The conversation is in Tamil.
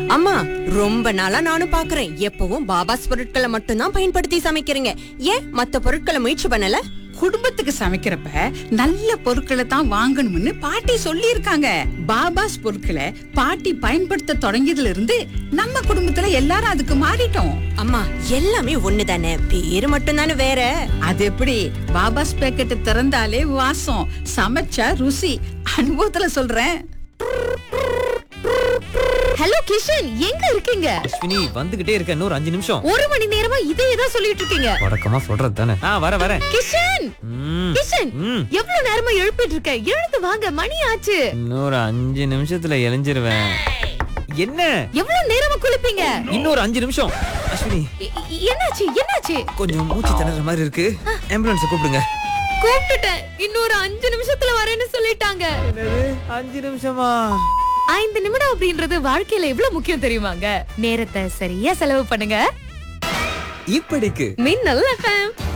அம்மா ரொம்ப நாளா நானும் பாக்குறேன் எப்பவும் பாபாஸ் பொருட்களை மட்டும்தான் பயன்படுத்தி சமைக்கிறீங்க ஏன் மத்த பொருட்களை முயற்சி பண்ணல குடும்பத்துக்கு சமைக்கிறப்ப நல்ல பொருட்களை தான் வாங்கணும்னு பாட்டி சொல்லியிருக்காங்க பாபாஸ் பொருட்களை பாட்டி பயன்படுத்த தொடங்கியதுல இருந்து நம்ம குடும்பத்துல எல்லாரும் அதுக்கு மாறிட்டோம் அம்மா எல்லாமே ஒண்ணுதானே பேரு மட்டும்தானே வேற அது எப்படி பாபாஸ் பேக்கெட் திறந்தாலே வாசம் சமைச்சா ருசி அனுபவத்துல சொல்றேன் ஹலோ கிஷன் எங்க இருக்கீங்க அஸ்வினி வந்துகிட்டே இருக்க இன்னொரு அஞ்சு நிமிஷம் ஒரு மணி நேரமா இதே தான் சொல்லிட்டு இருக்கீங்க வழக்கமா சொல்றது தானே ஆ வர வரேன் கிஷன் ம், கிஷன் ம். எவ்வளவு நேரமா எழுப்பிட்டு இருக்க எழுந்து வாங்க மணி ஆச்சு இன்னொரு அஞ்சு நிமிஷத்துல எழிஞ்சிருவேன் என்ன எவ்வளவு நேரமா குளிப்பீங்க இன்னொரு அஞ்சு நிமிஷம் அஸ்வினி எ- எ- என்னாச்சு என்னாச்சு கொஞ்சம் மூச்சு திணற மாதிரி இருக்கு ஆம்புலன்ஸ் கூப்பிடுங்க கூப்பிட்டுட்டேன் இன்னொரு அஞ்சு நிமிஷத்துல வரேன்னு சொல்லிட்டாங்க அஞ்சு நிமிஷமா ஐந்து நிமிடம் அப்படின்றது வாழ்க்கையில எவ்வளவு முக்கியம் தெரியுமாங்க நேரத்தை சரியா செலவு பண்ணுங்க இப்படிக்கு மின்னல் எஃப்எம்